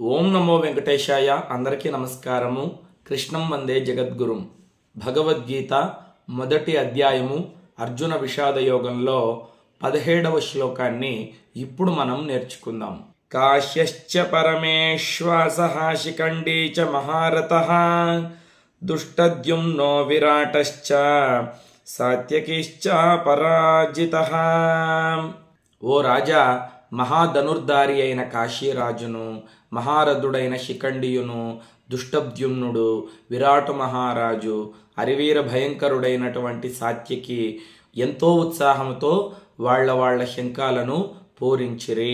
ఓం నమో వెంకటేశాయ అందరికీ నమస్కారము కృష్ణం వందే జగద్గురుం భగవద్గీత మొదటి అధ్యాయము అర్జున విషాద యోగంలో పదిహేడవ శ్లోకాన్ని ఇప్పుడు మనం నేర్చుకుందాం కాశ్యశ్చ పరమేశ్వాస శిఖండీ చ మహారథ దుష్టద్యుమ్నో విరాటశ్చ సాత్యకిశ్చ పరాజిత ఓ రాజా మహాధనుర్ధారి అయిన కాశీరాజును మహారథుడైన శిఖండియును దుష్టద్యుమ్నుడు విరాటు మహారాజు అరివీర భయంకరుడైనటువంటి సాత్యకి ఎంతో ఉత్సాహంతో వాళ్ళ వాళ్ళ శంఖాలను పూరించిరి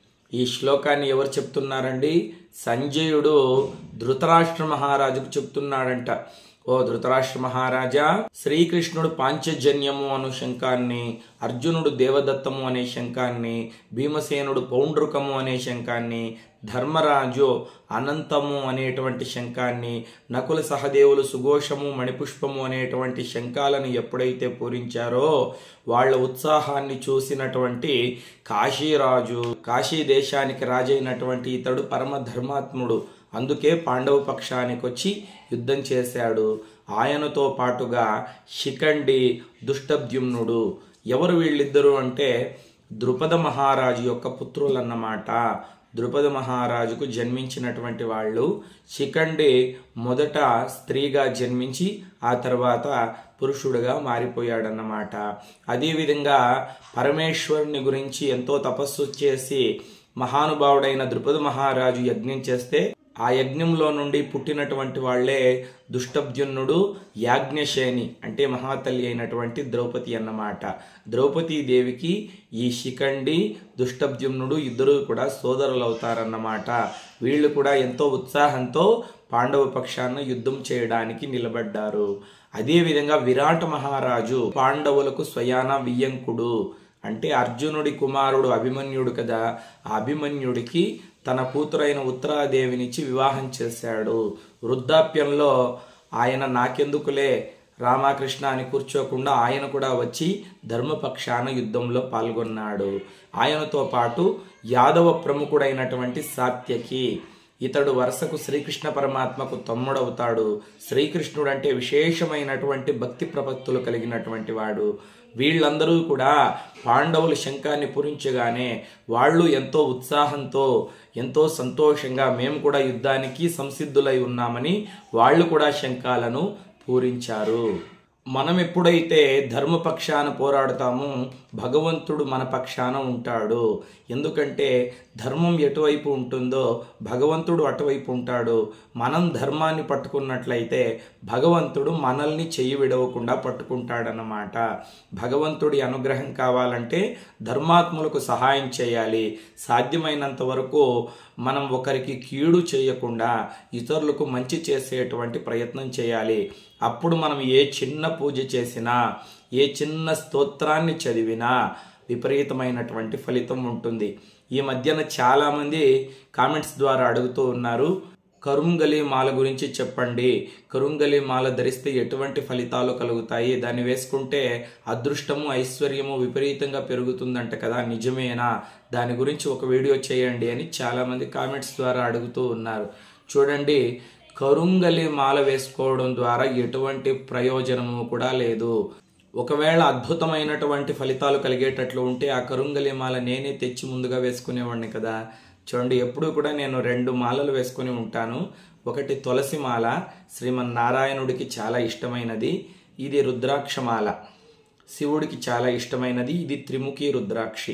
ఈ శ్లోకాన్ని ఎవరు చెప్తున్నారండి సంజయుడు ధృతరాష్ట్ర మహారాజుకు చెప్తున్నాడంట ఓ ధృతరాష్ట్ర మహారాజా శ్రీకృష్ణుడు పాంచజన్యము అను శంఖాన్ని అర్జునుడు దేవదత్తము అనే శంఖాన్ని భీమసేనుడు పౌండ్రుకము అనే శంఖాన్ని ధర్మరాజు అనంతము అనేటువంటి శంఖాన్ని నకుల సహదేవులు సుఘోషము మణిపుష్పము అనేటువంటి శంఖాలను ఎప్పుడైతే పూరించారో వాళ్ళ ఉత్సాహాన్ని చూసినటువంటి కాశీరాజు కాశీ దేశానికి రాజైనటువంటి ఇతడు పరమ ధర్మాత్ముడు అందుకే పాండవ పక్షానికి వచ్చి యుద్ధం చేశాడు ఆయనతో పాటుగా శిఖండి దుష్టద్యుమ్నుడు ఎవరు వీళ్ళిద్దరూ అంటే ద్రుపద మహారాజు యొక్క పుత్రులన్నమాట ద్రుపద మహారాజుకు జన్మించినటువంటి వాళ్ళు శిఖండి మొదట స్త్రీగా జన్మించి ఆ తర్వాత పురుషుడుగా మారిపోయాడన్నమాట అదేవిధంగా పరమేశ్వరుని గురించి ఎంతో తపస్సు చేసి మహానుభావుడైన ద్రుపద మహారాజు యజ్ఞం చేస్తే ఆ యజ్ఞంలో నుండి పుట్టినటువంటి వాళ్లే దుష్టభ్యున్నుడు యాజ్ఞశేని అంటే మహాతల్లి అయినటువంటి ద్రౌపది అన్నమాట ద్రౌపదీ దేవికి ఈ శిఖండి దుష్టభ్యుమ్నుడు ఇద్దరు కూడా సోదరులు అవుతారన్నమాట వీళ్ళు కూడా ఎంతో ఉత్సాహంతో పాండవ పక్షాన యుద్ధం చేయడానికి నిలబడ్డారు అదేవిధంగా విరాట మహారాజు పాండవులకు స్వయాన వియ్యంకుడు అంటే అర్జునుడి కుమారుడు అభిమన్యుడు కదా ఆ అభిమన్యుడికి తన కూతురైన ఉత్తరాదేవినిచ్చి వివాహం చేశాడు వృద్ధాప్యంలో ఆయన నాకెందుకులే రామకృష్ణ అని కూర్చోకుండా ఆయన కూడా వచ్చి ధర్మపక్షాన యుద్ధంలో పాల్గొన్నాడు ఆయనతో పాటు యాదవ ప్రముఖుడైనటువంటి సాత్యకి ఇతడు వరుసకు శ్రీకృష్ణ పరమాత్మకు తమ్ముడవుతాడు శ్రీకృష్ణుడు అంటే విశేషమైనటువంటి భక్తి ప్రపత్తులు కలిగినటువంటి వాడు వీళ్ళందరూ కూడా పాండవులు శంఖాన్ని పూరించగానే వాళ్ళు ఎంతో ఉత్సాహంతో ఎంతో సంతోషంగా మేము కూడా యుద్ధానికి సంసిద్ధులై ఉన్నామని వాళ్ళు కూడా శంఖాలను పూరించారు మనం ఎప్పుడైతే ధర్మపక్షాన పోరాడుతామో భగవంతుడు మన పక్షాన ఉంటాడు ఎందుకంటే ధర్మం ఎటువైపు ఉంటుందో భగవంతుడు అటువైపు ఉంటాడు మనం ధర్మాన్ని పట్టుకున్నట్లయితే భగవంతుడు మనల్ని చెయ్యి విడవకుండా పట్టుకుంటాడన్నమాట భగవంతుడి అనుగ్రహం కావాలంటే ధర్మాత్ములకు సహాయం చేయాలి సాధ్యమైనంత వరకు మనం ఒకరికి కీడు చేయకుండా ఇతరులకు మంచి చేసేటువంటి ప్రయత్నం చేయాలి అప్పుడు మనం ఏ చిన్న పూజ చేసినా ఏ చిన్న స్తోత్రాన్ని చదివినా విపరీతమైనటువంటి ఫలితం ఉంటుంది ఈ మధ్యన చాలామంది కామెంట్స్ ద్వారా అడుగుతూ ఉన్నారు కరుంగలి మాల గురించి చెప్పండి కరుంగలి మాల ధరిస్తే ఎటువంటి ఫలితాలు కలుగుతాయి దాన్ని వేసుకుంటే అదృష్టము ఐశ్వర్యము విపరీతంగా పెరుగుతుందంట కదా నిజమేనా దాని గురించి ఒక వీడియో చేయండి అని చాలామంది కామెంట్స్ ద్వారా అడుగుతూ ఉన్నారు చూడండి కరుంగలి మాల వేసుకోవడం ద్వారా ఎటువంటి ప్రయోజనము కూడా లేదు ఒకవేళ అద్భుతమైనటువంటి ఫలితాలు కలిగేటట్లు ఉంటే ఆ కరుంగలి మాల నేనే తెచ్చి ముందుగా వేసుకునేవాడిని కదా చూడండి ఎప్పుడు కూడా నేను రెండు మాలలు వేసుకుని ఉంటాను ఒకటి తులసి మాల శ్రీమన్నారాయణుడికి చాలా ఇష్టమైనది ఇది రుద్రాక్షమాల శివుడికి చాలా ఇష్టమైనది ఇది త్రిముఖి రుద్రాక్షి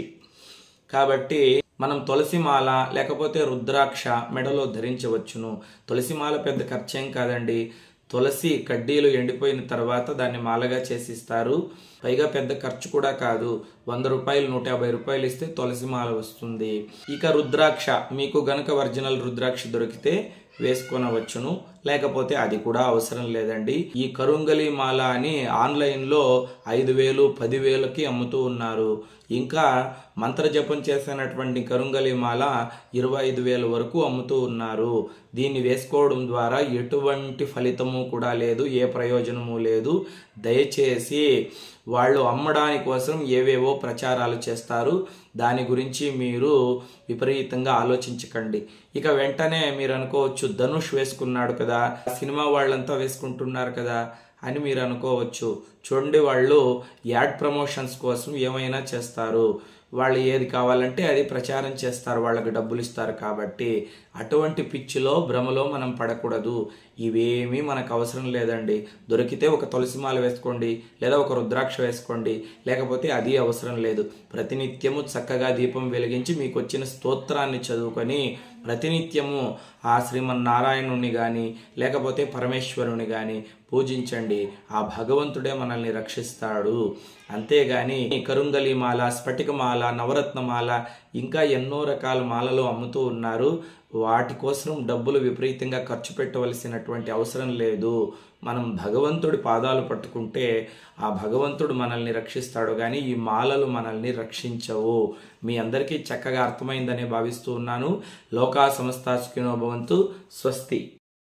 కాబట్టి మనం తులసిమాల లేకపోతే రుద్రాక్ష మెడలో ధరించవచ్చును తులసిమాల పెద్ద ఖర్చేం కాదండి తులసి కడ్డీలు ఎండిపోయిన తర్వాత దాన్ని మాలగా చేసిస్తారు పైగా పెద్ద ఖర్చు కూడా కాదు వంద రూపాయలు నూట యాభై రూపాయలు ఇస్తే తులసి మాల వస్తుంది ఇక రుద్రాక్ష మీకు గనక ఒరిజినల్ రుద్రాక్ష దొరికితే వేసుకొనవచ్చును లేకపోతే అది కూడా అవసరం లేదండి ఈ కరుంగలి మాల అని ఆన్లైన్లో ఐదు వేలు పదివేలకి అమ్ముతూ ఉన్నారు ఇంకా మంత్రజపం చేసినటువంటి కరుంగలి మాల ఇరవై ఐదు వేల వరకు అమ్ముతూ ఉన్నారు దీన్ని వేసుకోవడం ద్వారా ఎటువంటి ఫలితము కూడా లేదు ఏ ప్రయోజనము లేదు దయచేసి వాళ్ళు అమ్మడానికి కోసం ఏవేవో ప్రచారాలు చేస్తారు దాని గురించి మీరు విపరీతంగా ఆలోచించకండి ఇక వెంటనే మీరు అనుకోవచ్చు ధనుష్ వేసుకున్నాడు కదా సినిమా వాళ్ళంతా వేసుకుంటున్నారు కదా అని మీరు అనుకోవచ్చు చూడండి వాళ్ళు యాడ్ ప్రమోషన్స్ కోసం ఏమైనా చేస్తారు వాళ్ళు ఏది కావాలంటే అది ప్రచారం చేస్తారు వాళ్ళకి డబ్బులు ఇస్తారు కాబట్టి అటువంటి పిచ్చిలో భ్రమలో మనం పడకూడదు ఇవేమీ మనకు అవసరం లేదండి దొరికితే ఒక తులసి మాల వేసుకోండి లేదా ఒక రుద్రాక్ష వేసుకోండి లేకపోతే అది అవసరం లేదు ప్రతినిత్యము చక్కగా దీపం వెలిగించి మీకు వచ్చిన స్తోత్రాన్ని చదువుకొని ప్రతినిత్యము ఆ శ్రీమన్నారాయణుని కానీ లేకపోతే పరమేశ్వరుని కానీ పూజించండి ఆ భగవంతుడే మనల్ని రక్షిస్తాడు అంతేగాని కరుంగలి మాల స్ఫటికమాల నవరత్నమాల ఇంకా ఎన్నో రకాల మాలలు అమ్ముతూ ఉన్నారు వాటి కోసం డబ్బులు విపరీతంగా ఖర్చు పెట్టవలసినటువంటి అవసరం లేదు మనం భగవంతుడి పాదాలు పట్టుకుంటే ఆ భగవంతుడు మనల్ని రక్షిస్తాడు కానీ ఈ మాలలు మనల్ని రక్షించవు మీ అందరికీ చక్కగా అర్థమైందనే భావిస్తూ ఉన్నాను లోకా సంస్థ సుఖినో భవంతు స్వస్తి